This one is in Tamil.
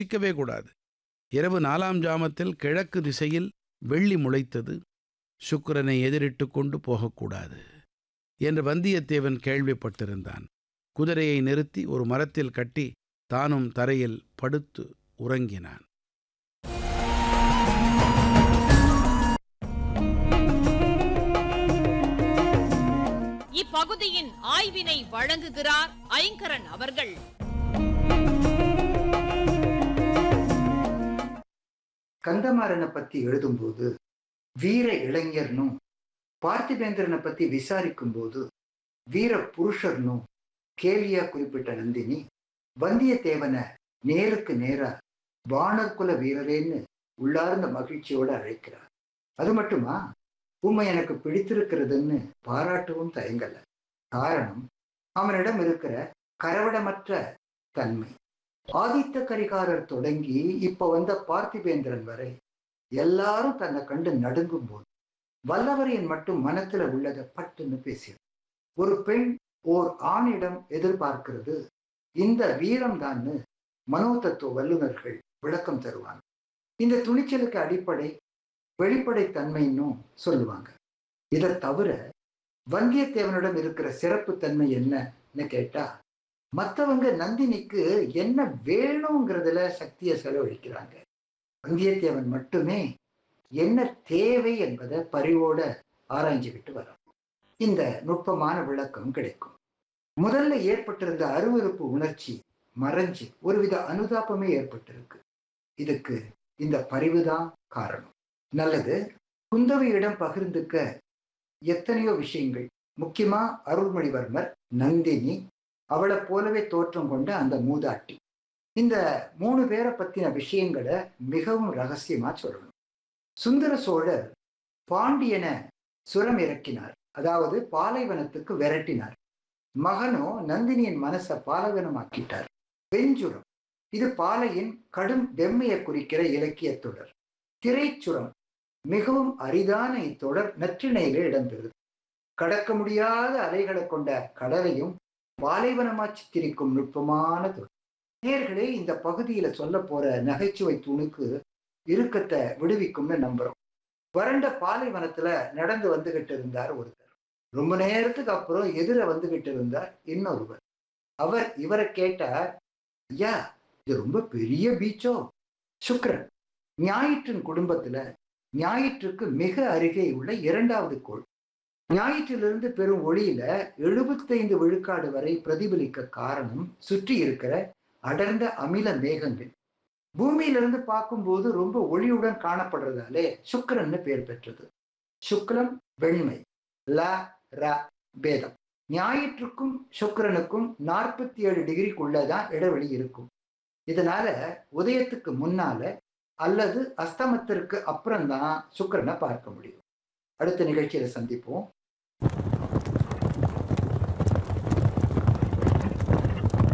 சிக்கவே கூடாது இரவு நாலாம் ஜாமத்தில் கிழக்கு திசையில் வெள்ளி முளைத்தது சுக்கிரனை எதிரிட்டு கொண்டு போகக்கூடாது என்று வந்தியத்தேவன் கேள்விப்பட்டிருந்தான் குதிரையை நிறுத்தி ஒரு மரத்தில் கட்டி தானும் தரையில் படுத்து உறங்கினான் இப்பகுதியின் ஆய்வினை வழங்குகிறார் ஐங்கரன் அவர்கள் கந்தமாறனை பத்தி எழுதும்போது வீர இளைஞர்னும் பார்த்திபேந்திரனை பத்தி விசாரிக்கும் போது வீர புருஷர்னும் கேலியா குறிப்பிட்ட நந்தினி வந்தியத்தேவனை நேருக்கு நேரா வானர்குல வீரரேன்னு உள்ளார்ந்த மகிழ்ச்சியோட அழைக்கிறார் அது மட்டுமா உண்மை எனக்கு பிடித்திருக்கிறதுன்னு பாராட்டவும் தயங்கல காரணம் அவனிடம் இருக்கிற கரவடமற்ற தன்மை ஆதித்த கரிகாரர் தொடங்கி இப்ப வந்த பார்த்திபேந்திரன் வரை எல்லாரும் தன்னை கண்டு நடுங்கும் போது வல்லவரையன் மட்டும் மனத்துல உள்ளதை பட்டுன்னு பேசியது ஒரு பெண் ஓர் ஆணிடம் எதிர்பார்க்கிறது இந்த வீரம்தான்னு மனோதத்துவ வல்லுநர்கள் விளக்கம் தருவாங்க இந்த துணிச்சலுக்கு அடிப்படை வெளிப்படைத்தன்மைன்னும் சொல்லுவாங்க இதை தவிர வந்தியத்தேவனிடம் இருக்கிற சிறப்பு தன்மை என்னன்னு கேட்டா மற்றவங்க நந்தினிக்கு என்ன வேணுங்கிறதுல சக்தியை செலவழிக்கிறாங்க வந்தியத்தேவன் மட்டுமே என்ன தேவை என்பதை பரிவோட ஆராய்ஞ்சுக்கிட்டு வரோம் இந்த நுட்பமான விளக்கம் கிடைக்கும் முதல்ல ஏற்பட்டிருந்த அருவருப்பு உணர்ச்சி மறைஞ்சு ஒருவித அனுதாபமே ஏற்பட்டிருக்கு இதுக்கு இந்த பரிவுதான் காரணம் நல்லது குந்தவையிடம் பகிர்ந்துக்க எத்தனையோ விஷயங்கள் முக்கியமா அருள்மொழிவர்மர் நந்தினி அவளை போலவே தோற்றம் கொண்ட அந்த மூதாட்டி இந்த மூணு பேரை பத்தின விஷயங்களை மிகவும் ரகசியமா சொல்லணும் சுந்தர சோழர் பாண்டியனை சுரம் இறக்கினார் அதாவது பாலைவனத்துக்கு விரட்டினார் மகனோ நந்தினியின் மனசை பாலைவனமாக்கிட்டார் வெஞ்சுரம் இது பாலையின் கடும் வெம்மையை குறிக்கிற இலக்கிய தொடர் திரைச்சுரம் மிகவும் அரிதான இத்தொடர் நற்றிணையில இடம்பெறுது கடக்க முடியாத அலைகளை கொண்ட கடலையும் பாலைவனமா சித்தரிக்கும் நுட்பமான தொடர் நேர்களே இந்த பகுதியில சொல்ல போற நகைச்சுவை துணுக்கு இறுக்கத்தை விடுவிக்கும்னு நம்புறோம் வறண்ட பாலைவனத்துல நடந்து வந்துகிட்டு இருந்தார் ஒருத்தர் ரொம்ப நேரத்துக்கு அப்புறம் எதிர வந்துகிட்டு இருந்தார் இன்னொருவர் அவர் இவரை கேட்டார் ஐயா இது ரொம்ப பெரிய பீச்சோ சுக்ரன் ஞாயிற்றின் குடும்பத்துல ஞாயிற்றுக்கு மிக அருகே உள்ள இரண்டாவது கோள் ஞாயிற்றிலிருந்து பெறும் ஒளியில எழுபத்தைந்து விழுக்காடு வரை பிரதிபலிக்க காரணம் சுற்றி இருக்கிற அடர்ந்த அமில மேகங்கள் பூமியிலிருந்து பார்க்கும்போது ரொம்ப ஒளியுடன் காணப்படுறதாலே சுக்கரன்னு பேர் பெற்றது சுக்லம் வெண்மை ல ர பேதம் ஞாயிற்றுக்கும் சுக்கிரனுக்கும் நாற்பத்தி ஏழு டிகிரிக்குள்ளதான் இடைவெளி இருக்கும் இதனால உதயத்துக்கு முன்னால அல்லது அஸ்தமத்திற்கு அப்புறம்தான் சுக்கிரனை பார்க்க முடியும் அடுத்த நிகழ்ச்சியில சந்திப்போம்